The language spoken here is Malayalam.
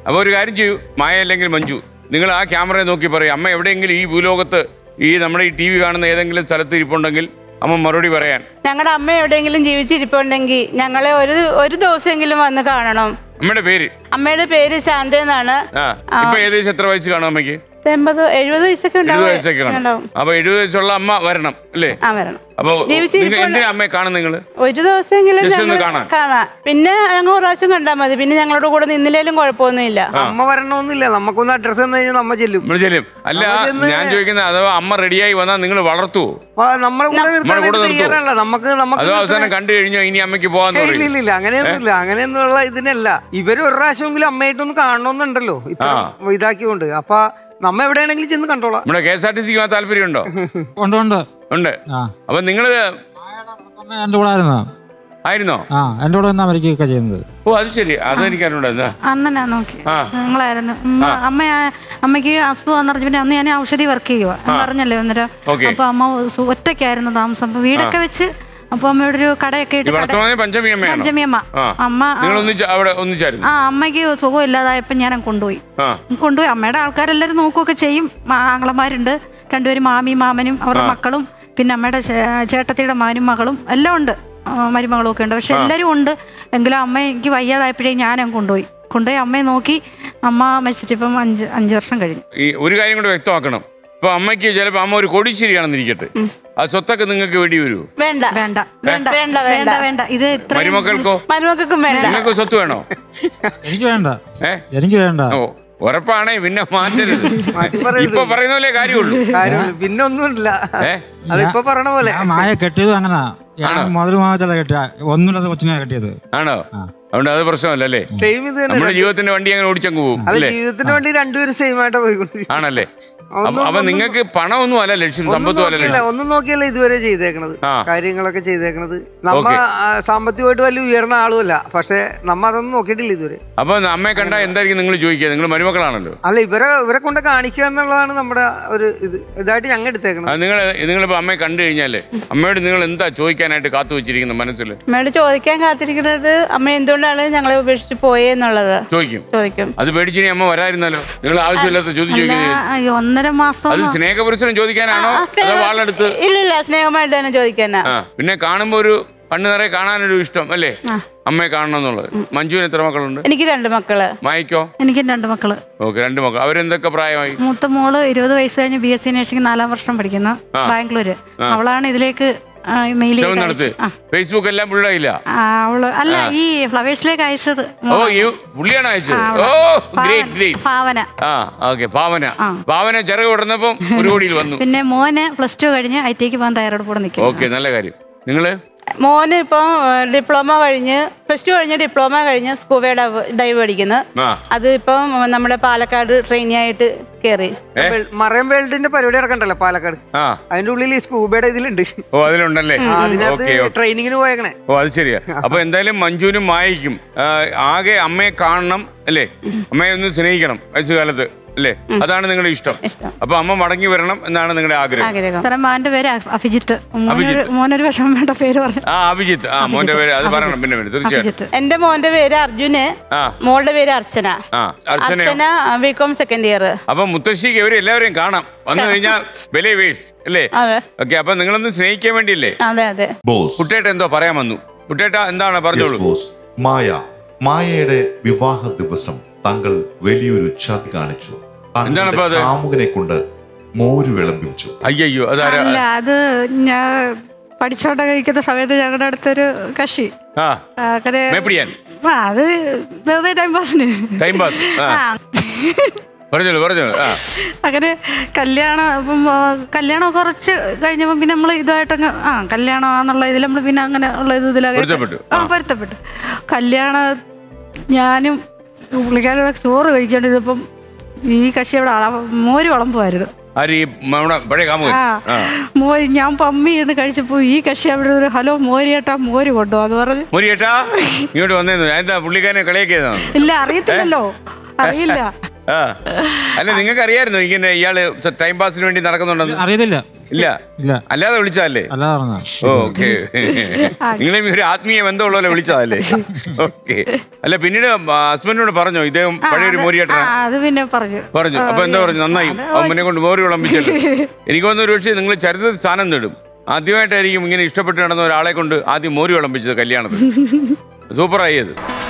അപ്പോൾ ഒരു കാര്യം ചെയ്യൂ മായ അല്ലെങ്കിൽ മഞ്ജു നിങ്ങൾ ആ ക്യാമറയെ നോക്കി പറയും അമ്മ എവിടെയെങ്കിലും ഈ ഭൂലോകത്ത് ഈ നമ്മുടെ ഈ ടി വി കാണുന്ന ഏതെങ്കിലും സ്ഥലത്ത് ഇരിപ്പുണ്ടെങ്കിൽ അമ്മ മറുപടി പറയാൻ ഞങ്ങളുടെ അമ്മ എവിടെയെങ്കിലും ജീവിച്ചിരിപ്പുണ്ടെങ്കിൽ ഞങ്ങളെ ഒരു ഒരു ദിവസമെങ്കിലും വന്ന് കാണണം അമ്മയുടെ പേര് അമ്മയുടെ പേര് ശാന്ത എന്നാണ് ആ ഇപ്പൊ ഏകദേശം എത്ര വയസ്സ് കാണും അമ്മയ്ക്ക് എൺപത് എഴുപത് വയസ്സൊക്കെ എഴുപത് ഉണ്ടാവും വയസ്സൊക്കെ കാണും ഉണ്ടാവും അപ്പൊ എഴുപത് വയസ്സുള്ള അമ്മ വരണം അല്ലേ ആ വരണം അപ്പൊ ജീവിച്ചിരിപ്പുള്ള- നിങ്ങൾ എന്തിനാ അമ്മയെ കാണും നിങ്ങള് ഒരു ദിവസമെങ്കിലും Just ഒന്ന് ഞങ്ങൾ കാണാൻ. കാണാം പിന്നെ ഞങ്ങൾ ഒരു പ്രാവശ്യം കണ്ടാൽ മതി പിന്നെ ഞങ്ങളുടെ കൂടെ നിന്നില്ലേലും കുഴപ്പമൊന്നുമില്ല അമ്മ വരണമെന്നില്ല നമുക്കൊന്ന് അഡ്രസ് തന്നു കഴിഞ്ഞാൽ നമ്മ ചെല്ലും നമ്മൾ ചെല്ലും അല്ല നമ്മൾ ചെന്ന് ഞാൻ ചോദിക്കുന്നത് അഥവാ അമ്മ റെഡിയായി വന്നാൽ നിങ്ങൾ വളർത്തുവോ ആ, നമ്മളെ കൂടെ നിർത്താൻ കൂടെ വേണ്ടി നിർത്തുവോ? തയ്യാറല്ല നമുക്ക് നമുക്ക് അതോ അവസാനം കണ്ടു കഴിഞ്ഞോ ഇനി അമ്മയ്ക്ക് പോകാന്ന് ഏയ് ഇല്ല പറയും ഇല്ല ഇല്ല അങ്ങനെയൊന്നുമില്ല അങ്ങനെയൊന്നുള്ള ഇതിനല്ല ഇവര് ഒരു പ്രാവശ്യമെങ്കിലും അമ്മയായിട്ടൊന്ന് കാണണമെന്നുണ്ടല്ലോ ഇത്ര ഇതാക്കിയോണ്ട് അപ്പൊ നമ്മ എവിടെയാണെങ്കിലും ചെന്ന് കണ്ടോളാം നമ്മുടെ കെ എസ് ആർ ടി സിക്ക് പോകാൻ താല്പര്യമുണ്ടോ ഉണ്ട് ഉണ്ട് ഉണ്ട് ആ അപ്പൊ നിങ്ങള് അമ്മ എൻ്റെ കൂടെ ആയിരുന്നോ ആയിരുന്നോ ആ എൻ്റെ കൂടെ നിന്ന് അമേരിക്കയൊക്കെ ചെയ്യുന്നത് ഓ അത് ശരി അതെനിക്കറിഞ്ഞൂടാ എന്താ അണ്ണനാ നോക്കി ആ. ഞങ്ങളായിരുന്നു ഉമ്മ അമ്മ അമ്മയ്ക്ക് അസുഖം പറഞ്ഞു പിന്നെ അന്ന് ഞാൻ ഔഷധി വർക്ക് ചെയ്യുക പറഞ്ഞല്ലേ അന്നേരം ഓക്കേ. അപ്പൊ അമ്മ സു- ഒറ്റയ്ക്കായിരുന്നു താമസം അപ്പൊ വീടൊക്കെ വെച്ച് അപ്പൊ അമ്മയുടെ ഒരു കടയൊക്കെ ഈ ഇട്ട് കട- വർത്തമാനം പഞ്ചമി അമ്മയാണോ പഞ്ചമി അമ്മ ആ അമ്മ ആ, നിങ്ങൾ ഒന്നിച്ച് അവിടെ ഒന്നിച്ചായിരുന്നു ആ അമ്മയ്ക്ക് സുഖം ഇല്ലാതായപ്പോ ഞാൻ അങ്ങ് കൊണ്ടുപോയി ആ കൊണ്ടുപോയി അമ്മയുടെ ആൾക്കാരെല്ലാവരും നോക്കുകയൊക്കെ ചെയ്യും മാ- ആങ്ങളമാരുണ്ട് രണ്ടുപേരും മാമിയും മാമനും അവരുടെ മക്കളും പിന്നെ അമ്മയുടെ ചേ- ചേട്ടത്തിയുടെ മാനും മകളും എല്ലാം ഉണ്ട് ആ, മരുമകളും ഒക്കെ ഉണ്ട് പക്ഷെ എല്ലാവരും ഉണ്ട് എങ്കിലും അമ്മ എനിക്ക് വയ്യാതായപ്പോഴേ ഞാൻ അങ്ങ് കൊണ്ടുപോയി കൊണ്ടുപോയി അമ്മയെ നോക്കി അമ്മ മരിച്ചിട്ട് ഇപ്പം അഞ്ച് അഞ്ച് വർഷം കഴിഞ്ഞു ഈ ഒരു കാര്യം കൂടെ വ്യക്തമാക്കണം ഇപ്പൊ അമ്മയ്ക്ക് ചിലപ്പോ അമ്മ ഒരു കോടീശ്ശേരിയാണെന്നിരിക്കട്ടെ ആ സ്വത്തൊക്കെ നിങ്ങൾക്ക് വേണ്ടി വരുമോ വേണ്ട വേണ്ട വേണ്ട വേണ്ട, വേണ്ട വേണ്ട. വേണ്ട ഇത് ഇത്രയും മരുമക്കൾക്കോ മരുമക്കൾക്കും വേണ്ട നിങ്ങൾക്ക് സ്വത്ത് വേണോ എനിക്ക് വേണ്ട ഏ എനിക്ക് വേണ്ട ഓ ഉറപ്പാണേ പിന്നെ മാറ്റരുത് മാറ്റി പറയരുത്. ഇപ്പൊ പറയുന്ന പോലെ കാര്യമുള്ളൂ കാര്യമില്ല പിന്നെ ഒന്നുമില്ല ഏ അതിപ്പോ പറയണ പോലെ ഞാൻ മായ കെട്ടിയത് അങ്ങനാ ഞാൻ മുതൽ മാവച്ചല്ല കെട്ടിയ ഒന്നുമില്ലാത്ത കൊച്ചിനെ കെട്ടിയത് ആണോ ആ. അതുകൊണ്ട് അത് പ്രശ്നമല്ല അല്ലേ സെയിം ഇത് തന്നെ നമ്മുടെ ജീവിതത്തിന്റെ വണ്ടി അങ്ങനെ ഓടിച്ചങ്ങ് പോകും അത് അല്ലേ ജീവിതത്തിന് വേണ്ടി രണ്ടുപേരും സെയിം ആയിട്ട് പോയിക്കൊണ്ടിരിക്കും ആണല്ലേ ഒന്നും- അപ്പൊ അപ്പൊ ഒന്നും- നിങ്ങൾക്ക് പണമൊന്നും അല്ല ലക്ഷ്യം ഒന്നും സമ്പത്തും അല്ല നോക്കിയല്ല ലക്ഷ്യം ഒന്നും നോക്കിയല്ല ഇതുവരെ ചെയ്തേക്കണത് ആ. കാര്യങ്ങളൊക്കെ ചെയ്തേക്കണത് നമ്മ ഓക്കേ. ആ, സാമ്പത്തികമായിട്ട് വലിയ ഉയർന്ന ആളുമല്ല പക്ഷെ നമ്മ അതൊന്നും നോക്കിയിട്ടില്ല ഇതുവരെ അപ്പൊ അമ്മയെ കണ്ടാ എന്തായിരിക്കും നിങ്ങൾ ചോദിക്കുക നിങ്ങൾ മരുമക്കളാണല്ലോ അല്ല ഇവരെ ഇവരെ കൊണ്ട് കാണിക്കുക എന്നുള്ളതാണ് നമ്മുടെ ഒരു ഇത് ഇതായിട്ട് ഞങ്ങൾ എടുത്തേക്കണത് അത് നിങ്ങൾ നിങ്ങളിപ്പോ അമ്മയെ കണ്ടു കഴിഞ്ഞാല് അമ്മയോട് നിങ്ങൾ എന്താ ചോദിക്കാനായിട്ട് കാത്തു വെച്ചിരിക്കുന്നത് മനസ്സിൽ അമ്മയോട് ചോദിക്കാൻ കാത്തിരിക്കുന്നത് അമ്മ എന്തുകൊണ്ടാണ് ഞങ്ങളെ ഉപേക്ഷിച്ച് പോയേ എന്നുള്ളത് ചോദിക്കും ചോദിക്കും അത് പേടിച്ചിനി അമ്മ വരായിരുന്നല്ലോ നിങ്ങൾ ആവശ്യമില്ലാത്ത ചോദ്യം അല്ല ചോദിക്കുന്നത് ഈ ഒന്നര മാസം അത് സ്നേഹപുരസരം ചോദിക്കാനാണോ ആ, അതോ സ്നേഹം- വാളെടുത്ത് ഇല്ലില്ല സ്നേഹമായിട്ട് തന്നെ ചോദിക്കാനാ ആ പിന്നെ കാണുമ്പോ ഒരു കണ്ണു നിറയെ കാണാനൊരു ഇഷ്ടം അല്ലേ അമ്മയെ കാണണം എന്നുള്ളത് മഞ്ജുവിന് എത്ര മക്കളുണ്ട് എനിക്ക് രണ്ട് മക്കള് മായിക്കോ എനിക്ക് രണ്ട് മക്കള് ഓക്കെ രണ്ട് മക്കൾ അവരെന്തൊക്കെ പ്രായമായി മൂത്ത മോള് ഇരുപത് വയസ്സ് കഴിഞ്ഞ് ബി എസ് സി നഴ്സിംഗ് നാലാം വർഷം പഠിക്കുന്ന ബാംഗ്ലൂര് അവളാണ് ഇതിലേക്ക് മെയിൽ ശ്രമം നടത്ത് ഫേസ്ബുക്ക് എല്ലാം പുള്ളിയില്ല അവള് അല്ല ഈ ഫ്ലവേഴ്സിലേക്ക് അയച്ചത് ഓ ഈ പുള്ളിയാണ് അയച്ചത് ഓ ഗ്രേറ്റ് ഗ്രേറ്റ് ഭാവന ആ ഓക്കെ ഭാവന ഭാവന ചിറക് വിടുന്നപ്പം ഒരു കോടിയിൽ വന്നു പിന്നെ മോന് പ്ലസ് ടു കഴിഞ്ഞ് ഐ ടിക്ക് പോകാൻ തയ്യാറെടുപ്പോടെ നിൽക്കും ഓക്കെ നല്ല കാര്യം നിങ്ങള് മോന് ഇപ്പം ഡിപ്ലോമ കഴിഞ്ഞ് പ്ലസ് ടു കഴിഞ്ഞ് ഡിപ്ലോമ കഴിഞ്ഞ് സ്കൂബ ഡൈവ് ഡൈവ് പഠിക്കുന്നു ആ അത് ഇപ്പം നമ്മുടെ പാലക്കാട് ട്രെയിനി ആയിട്ട് കയറി മറയം വേൾഡിന്റെ പരിപാടി നടക്കണ്ടല്ലോ പാലക്കാട് ആ അതിന്റെ ഉള്ളിൽ ഈ സ്കൂബയുടെ ഇതിലുണ്ട് ഓ അതിലുണ്ടല്ലേ ആ, അതിനകത്ത് ഓക്കെ ഓക്കെ ട്രെയിനിങ്ങിന് പോയേക്കണേ ഓ അത് ശരിയാ അപ്പൊ എന്തായാലും മഞ്ജുവിനും മായയ്ക്കും ആ, ആകെ അമ്മയെ കാണണം അല്ലേ അമ്മയെ ഒന്ന് സ്നേഹിക്കണം വയസ്സുകാലത്ത് അല്ലേ അതാണ് നിങ്ങളുടെ ഇഷ്ടം ഇഷ്ടം അപ്പൊ അമ്മ മടങ്ങി വരണം എന്നാണ് നിങ്ങളുടെ ആഗ്രഹം ആഗ്രഹം സാറേ മോന്റെ പേര് അ- അഭിജിത്ത് മോനൊരു അഭിജിത്ത്. മോനൊരു വിഷമം വേണ്ട പേര് പറഞ്ഞു ആ അഭിജിത്ത് ആ മോന്റെ പേര് അത് പറയണം പിന്നെ പിന്നെ തീർച്ചയായിട്ടും അഭിജിത്ത് എന്റെ മോന്റെ പേര് അർജുന് ആ മോളുടെ പേര് അർച്ചന ആ അർച്ചനയോ അർച്ചന ബികോം സെക്കൻഡ് ഇയർ അപ്പൊ മുത്തശ്ശിക്ക് ഇവരെ എല്ലാവരെയും കാണാം വന്നു കഴിഞ്ഞാൽ വില വേഷ് അല്ലേ അതെ ഓക്കെ അപ്പൊ നിങ്ങളൊന്ന് സ്നേഹിക്കാൻ വേണ്ടിയില്ലേ അതെ അതെ ബോസ് കുട്ടേട്ട എന്തോ പറയാൻ വന്നു കുട്ടേട്ട എന്താണ് യെസ് പറഞ്ഞോളൂ ബോസ് മായ മായയുടെ വിവാഹ ദിവസം താങ്കൾ വലിയൊരു ചതി കാണിച്ചു എന്താണിപ്പോ അത്? കാമുകനെ കൊണ്ട് മോര് വിളമ്പിച്ചു അയ്യോ അതാരാ അല്ല അത് ഞാൻ പഠിച്ചോണ്ട് കഴിക്കുന്ന സമയത്ത് ഞങ്ങളുടെ അടുത്തൊരു കക്ഷി ആ അങ്ങനെ മേപ്പിടിയാൻ ആ അത് വെറുതെ ടൈം പാസിന് ടൈം പാസ് ആ ആ പറഞ്ഞോളൂ പറഞ്ഞോളൂ ആ അങ്ങനെ കല്യാണം ഇപ്പം ആ, കല്യാണം കുറച്ച് കഴിഞ്ഞപ്പോൾ പിന്നെ നമ്മൾ ഇതായിട്ടങ്ങ് ആ കല്യാണമാന്നുള്ള ഇതിൽ നമ്മൾ പിന്നെ അങ്ങനെ ഉള്ള ഇത് ഇതിലൊക്കെ പൊരുത്തപ്പെട്ടു. ആ പൊരുത്തപ്പെട്ടു കല്യാണം ഞാനും പുള്ളിക്കാരുടെ ചോറ് കഴിക്കേണ്ടിരുന്നപ്പം ഈ കക്ഷി അവിടെ അള- മോര് വിളമ്പുമായിരുന്നു ആര് ഈ നമ്മുടെ പഴയ കാമുകൻ ആ ആ മോര് ഞാൻ പമ്മി എന്ന് കഴിച്ചപ്പോൾ ഈ കക്ഷി അവിടെ ഒരു ഹലോ മോര് ചേട്ടാ മോര് കൊണ്ടുപോകാന്ന് പറഞ്ഞ് മുരി ഏട്ടാ ഇങ്ങോട്ട് വന്നേന്നു എന്താ പുള്ളിക്കാരനെ കളിയാക്കിയതാണ് ഇല്ല അറിയത്തില്ലല്ലോ അറിയില്ല ആ അല്ല നിങ്ങൾക്ക് അറിയായിരുന്നു ഇങ്ങനെ ഇയാള് ടൈം പാസിന് വേണ്ടി നടക്കുന്നുണ്ടെന്ന് അറിയത്തില്ല ഇല്ല ഇല്ല അല്ലാതെ വിളിച്ചതല്ലേ അല്ലാതെ പറഞ്ഞ ഓക്കെ നിങ്ങളെ ഒരു ആത്മീയ ബന്ധമുള്ള വിളിച്ചതല്ലേ ഓക്കെ അല്ല പിന്നീട് ഹസ്ബൻഡിനോട് പറഞ്ഞോ ഇദ്ദേഹം പഴയൊരു ആ, മോരിയേട്ടനാ അത് പിന്നെ പറഞ്ഞു പറഞ്ഞു അപ്പൊ എന്താ പറഞ്ഞു നന്നായി അമ്മനെ കൊണ്ട് മോരി വിളമ്പിച്ചല്ലോ എനിക്ക് തോന്നുന്നു ഒരു പക്ഷേ നിങ്ങൾ ചരിത്രത്തിൽ സ്ഥാനം നേടും ആദ്യമായിട്ടായിരിക്കും ഇങ്ങനെ ഇഷ്ടപ്പെട്ട് നടന്ന ഒരാളെ കൊണ്ട് ആദ്യം മോരി വിളമ്പിച്ചത് കല്യാണത്തിൽ സൂപ്പറായി അത്